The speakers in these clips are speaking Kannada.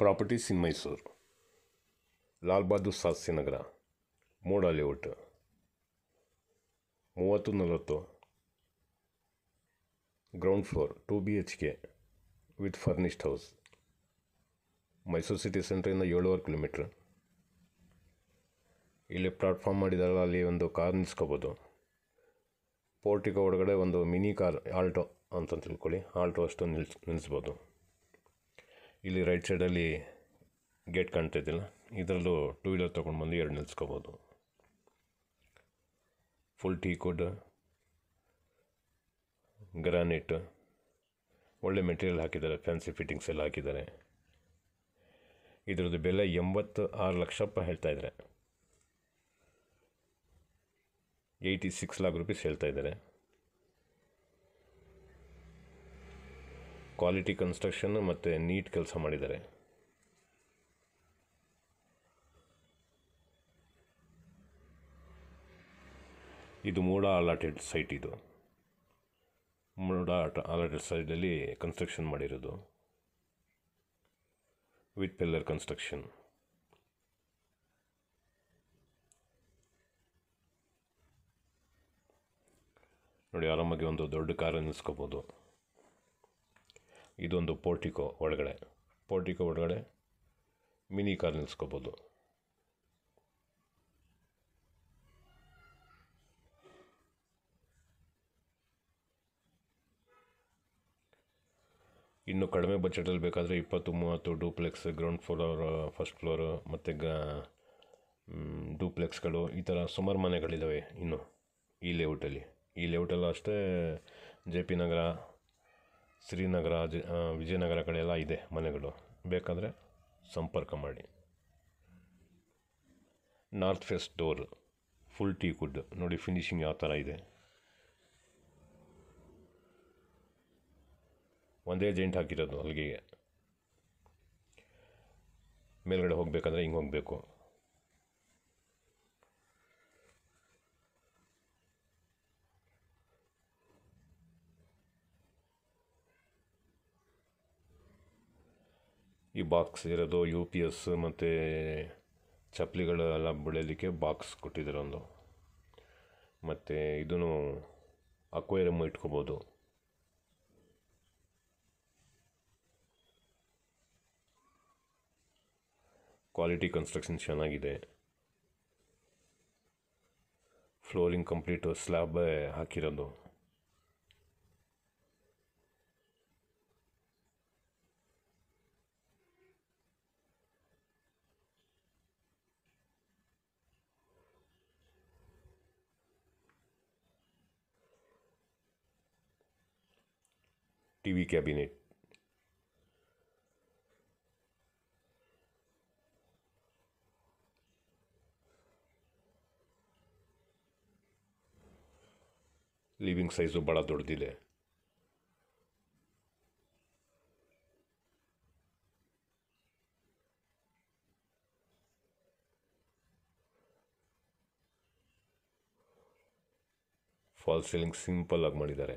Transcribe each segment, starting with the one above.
properties in Mysuru Lal Bahadur Shastri Nagar MUDA layout ಮೂವತ್ತು ನಲವತ್ತು ground floor two B H K with furnished house Mysuru city ಸೆಂಟ್ರಿಂದ ಏಳುವರೆ ಕಿಲೋಮೀಟ್ರ್ ಇಲ್ಲಿ ಪ್ಲಾಟ್ಫಾರ್ಮ್ ಮಾಡಿದಾರಲ್ಲ ಅಲ್ಲಿ ಒಂದು ಕಾರ್ ನಿಲ್ಸ್ಕೋಬೋದು ಪೋರ್ಟಿಕೋ ಒಳಗಡೆ ಒಂದು ಮಿನಿ ಕಾರ್ ಆಲ್ಟೋ ಅಂತ ತಿಳ್ಕೊಳ್ಳಿ ಆಲ್ಟೋ ಅಷ್ಟು ನಿಲ್ಸ್ ನಿಲ್ಲಿಸ್ಬೋದು ಇಲ್ಲಿ ರೈಟ್ ಸೈಡಲ್ಲಿ ಗೇಟ್ ಕಾಣ್ತಾ ಇದೆಯಲ್ಲ ಇದರಲ್ಲೂ ಟೂ ವೀಲರ್ ತೊಗೊಂಡು ಬಂದು ಎರಡು ನಿಲ್ಸ್ಕೋಬೋದು ಫುಲ್ ಟೀ ಕುಡ್ ಗ್ರಾನೈಟ್ ಒಳ್ಳೆ ಮೆಟೀರಿಯಲ್ ಹಾಕಿದ್ದಾರೆ ಫ್ಯಾನ್ಸಿ ಫಿಟ್ಟಿಂಗ್ಸ್ ಎಲ್ಲ ಹಾಕಿದ್ದಾರೆ ಇದ್ರದ್ದು ಬೆಲೆ ಎಂಬತ್ತು ಆರು ಲಕ್ಷ ರೂಪಾಯಿ ಹೇಳ್ತಾ ಇದ್ದಾರೆ ಏಯ್ಟಿ ಸಿಕ್ಸ್ ಲಾಕ್ ರುಪೀಸ್ ಹೇಳ್ತಾ ಇದ್ದಾರೆ ಕ್ವಾಲಿಟಿ ಕನ್ಸ್ಟ್ರಕ್ಷನ್ ಮತ್ತು ನೀಟ್ ಕೆಲಸ ಮಾಡಿದ್ದಾರೆ ಇದು ಮೂಡ ಅಲಾಟೆಡ್ ಸೈಟ್ ಇದು ಮೂಡ ಅಲಾಟೆಡ್ ಸೈಟಲ್ಲಿ ಕನ್ಸ್ಟ್ರಕ್ಷನ್ ಮಾಡಿರೋದು ವಿತ್ ಪಿಲ್ಲರ್ ಕನ್ಸ್ಟ್ರಕ್ಷನ್ ನೋಡಿ ಆರಾಮಾಗಿ ಒಂದು ದೊಡ್ಡ ಕಾರ್ ನಿಲ್ಲಿಸ್ಕೋಬೋದು ಇದೊಂದು ಪೋರ್ಟಿಕೋ ಒಳಗಡೆ ಪೋರ್ಟಿಕೋ ಒಳಗಡೆ ಮಿನಿ ಕಾರ್ ನಿಲ್ಲಿಸ್ಕೋಬೋದು ಇನ್ನು ಕಡಿಮೆ ಬಜೆಟಲ್ಲಿ ಬೇಕಾದರೆ ಇಪ್ಪತ್ತು ಮೂವತ್ತು duplex ground floor first floor ಮತ್ತು ಗ ಡೂಪ್ಲೆಕ್ಸ್ಗಳು ಈ ಥರ ಸುಮಾರು ಮನೆಗಳಿದ್ದಾವೆ ಇನ್ನು ಈ ಲೇಔಟಲ್ಲಿ ಈ ಲೇಔಟಲ್ಲೂ ಅಷ್ಟೇ ಜೆ ಪಿ ನಗರ ಶ್ರೀನಗರ ಜ ವಿಜಯನಗರ ಕಡೆ ಎಲ್ಲ ಇದೆ ಮನೆಗಳು ಬೇಕಾದರೆ ಸಂಪರ್ಕ ಮಾಡಿ north face door full teak wood ನೋಡಿ ಫಿನಿಶಿಂಗ್ ಯಾವ ಥರ ಇದೆ ಒಂದೇ ಜೈಂಟ್ ಹಾಕಿರೋದು ಅಲ್ಲಿಗೆ ಮೇಲ್ಗಡೆ ಹೋಗಬೇಕಾದ್ರೆ ಹಿಂಗೆ ಹೋಗಬೇಕು ಈ ಬಾಕ್ಸ್ ಇರೋದು ಯು ಪಿ ಎಸ್ ಮತ್ತು ಚಪ್ಪಲಿಗಳೆಲ್ಲ ಬೆಳೆಯಲಿಕ್ಕೆ ಬಾಕ್ಸ್ ಕೊಟ್ಟಿದ್ದಾರೆ ಒಂದು ಮತ್ತು ಇದೂ ಅಕ್ವೇರಿಯಮ್ ಇಟ್ಕೋಬೋದು ಕ್ವಾಲಿಟಿ ಕನ್ಸ್ಟ್ರಕ್ಷನ್ ಚೆನ್ನಾಗಿದೆ ಫ್ಲೋರಿಂಗ್ ಕಂಪ್ಲೀಟು ಸ್ಲ್ಯಾಬ್ ಹಾಕಿರೋದು T V cabinet living size ಭಾಳ ದೊಡ್ಡದಿದೆ ಫಾಲ್ ಸೀಲಿಂಗ್ ಸಿಂಪಲ್ ಆಗಿ ಮಾಡಿದ್ದಾರೆ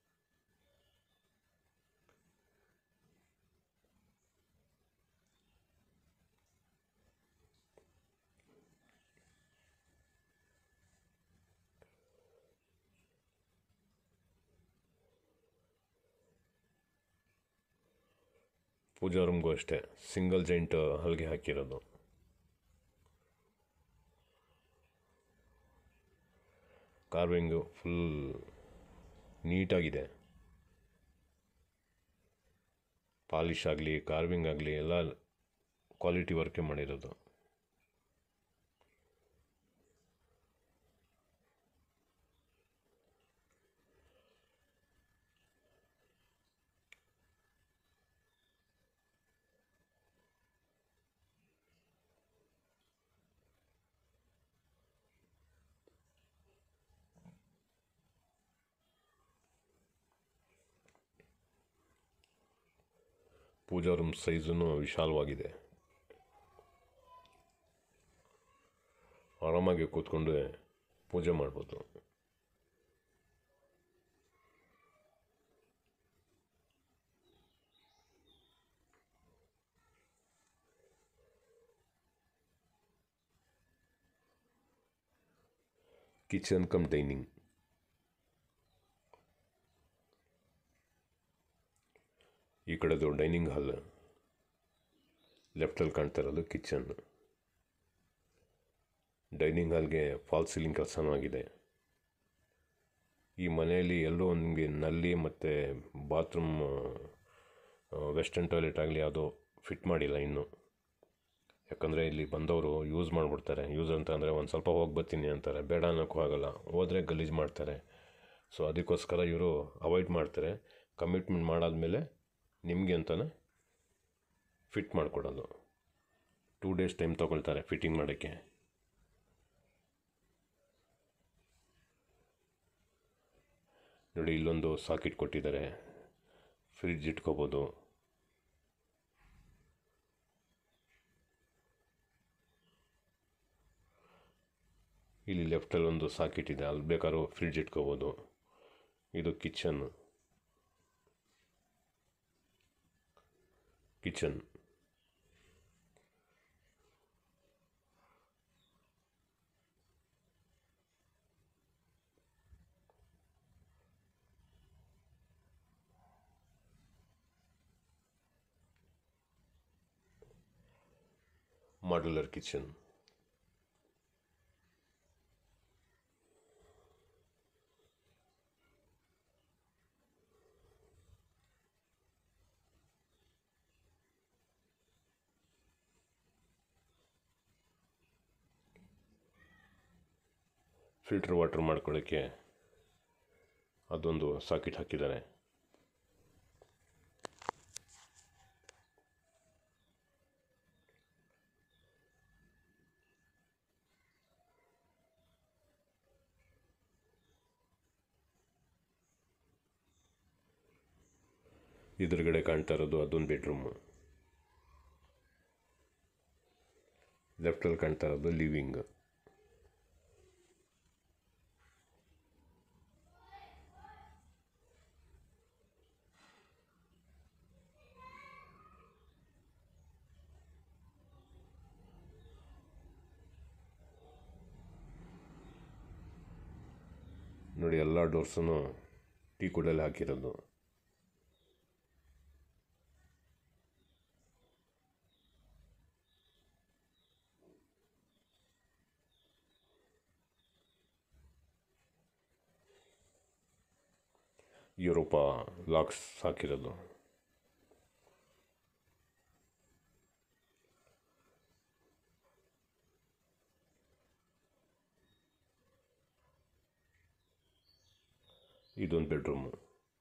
ಪೂಜಾ ರೂಮ್ಗೂ ಅಷ್ಟೇ ಸಿಂಗಲ್ ಜೈಂಟ್ ಹಲ್ಗೆ ಹಾಕಿರೋದು ಕಾರ್ವಿಂಗು ಫುಲ್ ನೀಟಾಗಿದೆ ಪಾಲಿಶ್ ಆಗಲಿ ಕಾರ್ವಿಂಗ್ ಆಗಲಿ ಎಲ್ಲ ಕ್ವಾಲಿಟಿ ವರ್ಕೇ ಮಾಡಿರೋದು ಪೂಜಾ ರೂಮ್ ಸೈಜೂ ವಿಶಾಲವಾಗಿದೆ ಆರಾಮಾಗಿ ಕೂತ್ಕೊಂಡು ಪೂಜೆ ಮಾಡ್ಬೋದು ಕಿಚನ್ ಕಮ್ ಡೈನಿಂಗ್ ಈ ಕಡೆದು ಡೈನಿಂಗ್ ಹಾಲ್ ಲೆಫ್ಟಲ್ಲಿ ಕಾಣ್ತಾ ಇರೋದು ಕಿಚನ್ ಡೈನಿಂಗ್ ಹಾಲ್ಗೆ ಫಾಲ್ ಸೀಲಿಂಗ್ ಕೆಲಸನೂ ಆಗಿದೆ ಈ ಮನೆಯಲ್ಲಿ ಎಲ್ಲೋ ನಿಮಗೆ ನಲ್ಲಿ ಮತ್ತು ಬಾತ್ರೂಮ್ ವೆಸ್ಟರ್ನ್ ಟಾಯ್ಲೆಟ್ ಆಗಲಿ ಯಾವುದೋ ಫಿಟ್ ಮಾಡಿಲ್ಲ ಇನ್ನೂ ಯಾಕಂದರೆ ಇಲ್ಲಿ ಬಂದವರು ಯೂಸ್ ಮಾಡಿಬಿಡ್ತಾರೆ ಯೂಸ್ ಅಂತ ಅಂದರೆ ಒಂದು ಸ್ವಲ್ಪ ಹೋಗಿ ಬರ್ತೀನಿ ಅಂತಾರೆ ಬೇಡ ಅನ್ನೋಕ್ಕೂ ಆಗಲ್ಲ ಹೋದರೆ ಗಲೀಜು ಮಾಡ್ತಾರೆ ಸೊ ಅದಕ್ಕೋಸ್ಕರ ಇವರು ಅವಾಯ್ಡ್ ಮಾಡ್ತಾರೆ ಕಮಿಟ್ಮೆಂಟ್ ಮಾಡಾದಮೇಲೆ ನಿಮಗೆ ಅಂತಲೇ ಫಿಟ್ ಮಾಡಿಕೊಡೋದು ಟೂ ಡೇಸ್ ಟೈಮ್ ತೊಗೊಳ್ತಾರೆ ಫಿಟ್ಟಿಂಗ್ ಮಾಡೋಕ್ಕೆ ನೋಡಿ ಇಲ್ಲೊಂದು ಸಾಕೆಟ್ ಕೊಟ್ಟಿದ್ದಾರೆ ಫ್ರಿಡ್ಜ್ ಇಟ್ಕೋಬೋದು ಇಲ್ಲಿ ಲೆಫ್ಟಲ್ಲಿ ಒಂದು ಸಾಕೆಟ್ ಇದೆ ಅಲ್ಲಿ ಬೇಕಾದ್ರೂ ಫ್ರಿಡ್ಜ್ ಇಟ್ಕೋಬೋದು ಇದು kitchen kitchen modular kitchen filter water ಮಾಡ್ಕೊಳ್ಳೋಕ್ಕೆ ಅದೊಂದು ಸಾಕೆಟ್ ಹಾಕಿದ್ದಾರೆ ಎದುರುಗಡೆ ಕಾಣ್ತಾ ಇರೋದು ಅದೊಂದು ಬೆಡ್ರೂಮು ಲೆಫ್ಟಲ್ಲಿ ಕಾಣ್ತಾ ಇರೋದು ಲಿವಿಂಗ್ ನೋಡಿ ಎಲ್ಲ ಡೋರ್ಸನ್ನು ಟೀ ಕುಡಲ್ಲಿ ಹಾಕಿರೋದು ಯುರೋಪ ಲಾಕ್ಸ್ ಹಾಕಿರೋದು ಇದೊಂದು ಬೆಡ್ರೂಮು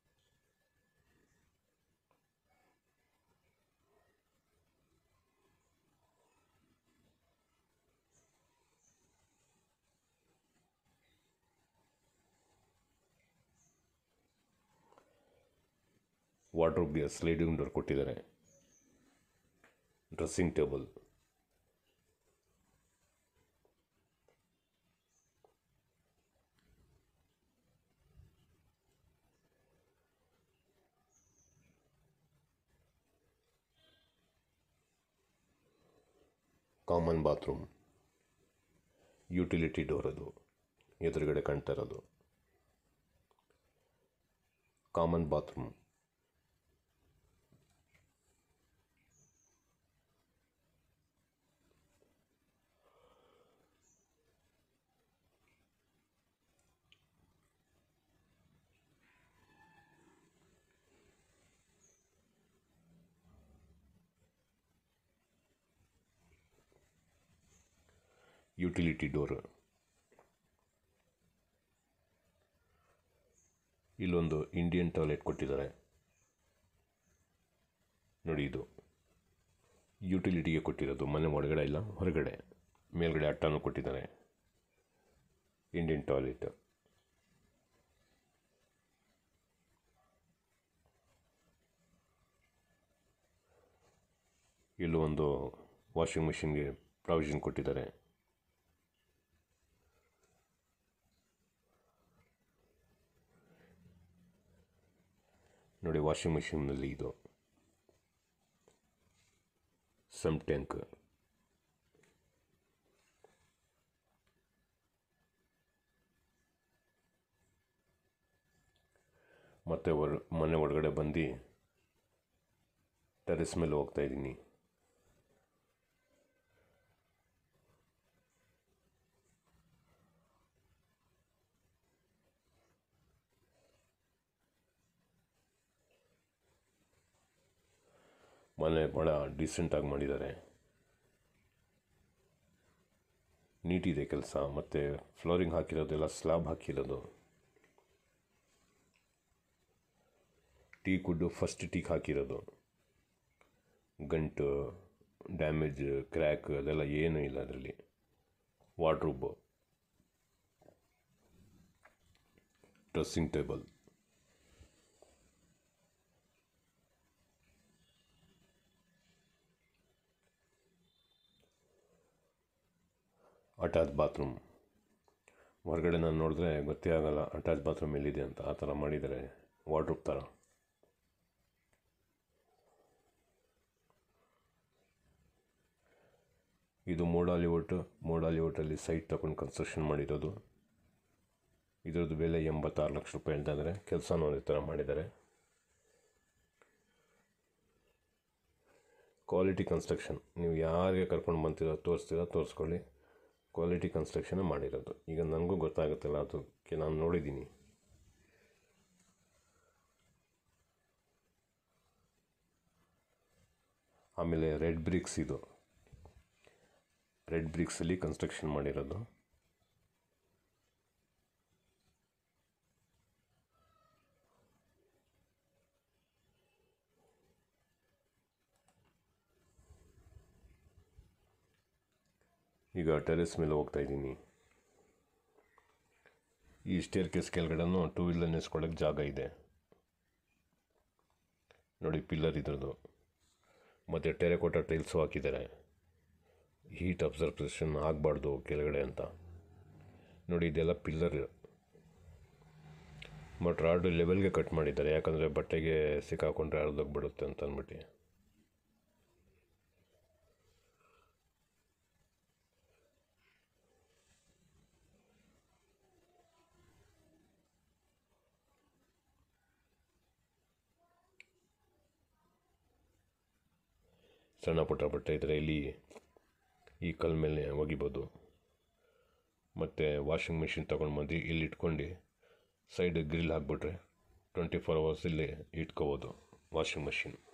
ವಾರ್ಡ್ರೋಬ್ಗೆ ಸ್ಲೈಡಿಂಗ್ ಡೋರ್ ಕೊಟ್ಟಿದ್ದಾರೆ dressing table common bathroom utility door ಅದು ಎದುರುಗಡೆ ಕಾಣ್ತಾ ಇರೋದು ಕಾಮನ್ ಬಾತ್ರೂಮ್ ಯುಟಿಲಿಟಿ ಡೋರ್ ಇಲ್ಲೊಂದು ಇಂಡಿಯನ್ ಟಾಯ್ಲೆಟ್ ಕೊಟ್ಟಿದ್ದಾರೆ ನೋಡಿ ಇದು ಯುಟಿಲಿಟಿಗೆ ಕೊಟ್ಟಿರೋದು ಮನೆ ಒಳಗಡೆ ಇಲ್ಲ ಹೊರಗಡೆ ಮೇಲ್ಗಡೆ ಅಟ್ಟನ್ನು ಕೊಟ್ಟಿದ್ದಾರೆ ಇಂಡಿಯನ್ ಟಾಯ್ಲೆಟ್ ಇಲ್ಲೂ ಒಂದು ವಾಷಿಂಗ್ ಮಿಷಿನ್ಗೆ ಪ್ರಾವಿಷನ್ ಕೊಟ್ಟಿದ್ದಾರೆ ನೋಡಿ ವಾಷಿಂಗ್ ಮಿಷಿನ್ನಲ್ಲಿ ಇದು ಸಮ್ ಟ್ಯಾಂಕ್ ಮತ್ತೆ ಹೊರ ಮನೆ ಒಳಗಡೆ ಬಂದು ಟೆರೆಸ್ ಮೇಲೆ ಹೋಗ್ತಾ ಇದ್ದೀನಿ ಮನೆ ಭಾಳ ಡಿಸೆಂಟಾಗಿ ಮಾಡಿದ್ದಾರೆ ನೀಟಿದೆ ಕೆಲಸ ಮತ್ತು ಫ್ಲೋರಿಂಗ್ ಹಾಕಿರೋದೆಲ್ಲ ಸ್ಲ್ಯಾಬ್ ಹಾಕಿರೋದು ಟೀ ಕುಡ್ಡು ಫಸ್ಟ್ ಟೀಕ್ ಹಾಕಿರೋದು ಗಂಟು ಡ್ಯಾಮೇಜ್ ಕ್ರ್ಯಾಕ್ ಅದೆಲ್ಲ ಏನೂ ಇಲ್ಲ ಅದರಲ್ಲಿ wardrobe dressing table attach bathroom ಹೊರಗಡೆ ನಾನು ನೋಡಿದ್ರೆ ಗೊತ್ತೇ ಆಗಲ್ಲ ಅಟ್ಯಾಚ್ ಬಾತ್ರೂಮ್ ಎಲ್ಲಿದೆ ಅಂತ ಆ ಥರ ಮಾಡಿದ್ದಾರೆ ವಾರ್ಡ್ರೂಪ್ ಥರ ಇದು ಮೋಡಾಲಿವುಡ್ ಮೋಡಾಲಿವುಡ್ಡಲ್ಲಿ ಸೈಟ್ ತಗೊಂಡು ಕನ್ಸ್ಟ್ರಕ್ಷನ್ ಮಾಡಿರೋದು ಇದರದ್ದು ಬೆಲೆ ಎಂಬತ್ತಾರು ಲಕ್ಷ ರೂಪಾಯಿ ಹೇಳ್ತಾ ಇದ್ದಾರೆ ಕೆಲಸನೂ ಅದೇ ಥರ ಮಾಡಿದ್ದಾರೆ ಕ್ವಾಲಿಟಿ ಕನ್ಸ್ಟ್ರಕ್ಷನ್ ನೀವು ಯಾರಿಗೆ ಕರ್ಕೊಂಡು ಬಂತೀರೋ ತೋರಿಸ್ತೀರೋ ತೋರಿಸ್ಕೊಳ್ಳಿ ಕ್ವಾಲಿಟಿ ಕನ್ಸ್ಟ್ರಕ್ಷನೇ ಮಾಡಿರೋದು ಈಗ ನನಗೂ ಗೊತ್ತಾಗುತ್ತಲ್ಲ ಅದಕ್ಕೆ ನಾನು ನೋಡಿದ್ದೀನಿ ಆಮೇಲೆ ರೆಡ್ ಬ್ರಿಕ್ಸ್ ಇದು ರೆಡ್ ಬ್ರಿಕ್ಸಲ್ಲಿ ಕನ್ಸ್ಟ್ರಕ್ಷನ್ ಮಾಡಿರೋದು ಈಗ ಟೆರೆಸ್ ಮೇಲೆ ಹೋಗ್ತಾ ಇದ್ದೀನಿ ಈ ಸ್ಟೇರ್ ಕೇಸ್ ಕೆಳಗಡೆನೂ ಟೂ ವೀಲರ್ ನಿಲ್ಸ್ಕೊಳ್ಳೋಕೆ ಜಾಗ ಇದೆ ನೋಡಿ ಪಿಲ್ಲರ್ ಇದ್ರದ್ದು ಮತ್ತು ಟೆರೆಕೋಟ ಟೈಲ್ಸು ಹಾಕಿದ್ದಾರೆ ಹೀಟ್ ಅಬ್ಸರ್ಪ್ಷನ್ ಆಗಬಾರ್ದು ಕೆಳಗಡೆ ಅಂತ ನೋಡಿ ಇದೆಲ್ಲ ಪಿಲ್ಲರ್ ಬಟ್ ರಾಡು ಲೆವೆಲ್ಗೆ ಕಟ್ ಮಾಡಿದ್ದಾರೆ ಯಾಕಂದರೆ ಬಟ್ಟೆಗೆ ಸಿಕ್ಕಾಕೊಂಡ್ರೆ ಅರ್ಧೋಗ್ಬಿಡುತ್ತೆ ಅಂತ ಅಂದ್ಬಿಟ್ಟು ಸಣ್ಣ ಪುಟ್ಟ ಬಟ್ಟೆ ಇದ್ದರೆ ಇಲ್ಲಿ ಈ ಕಲ್ ಮೇಲೆ ಒಗಿಬೋದು ಮತ್ತು ವಾಷಿಂಗ್ ಮಿಷಿನ್ ತೊಗೊಂಡು ಬಂದು ಇಲ್ಲಿ ಇಟ್ಕೊಂಡು ಸೈಡ್ ಗ್ರಿಲ್ ಹಾಕ್ಬಿಟ್ರೆ ಟ್ವೆಂಟಿ ಫೋರ್ ಅವರ್ಸ್ ಇಲ್ಲಿ ಇಟ್ಕೋಬೋದು ವಾಷಿಂಗ್ ಮಷಿನ್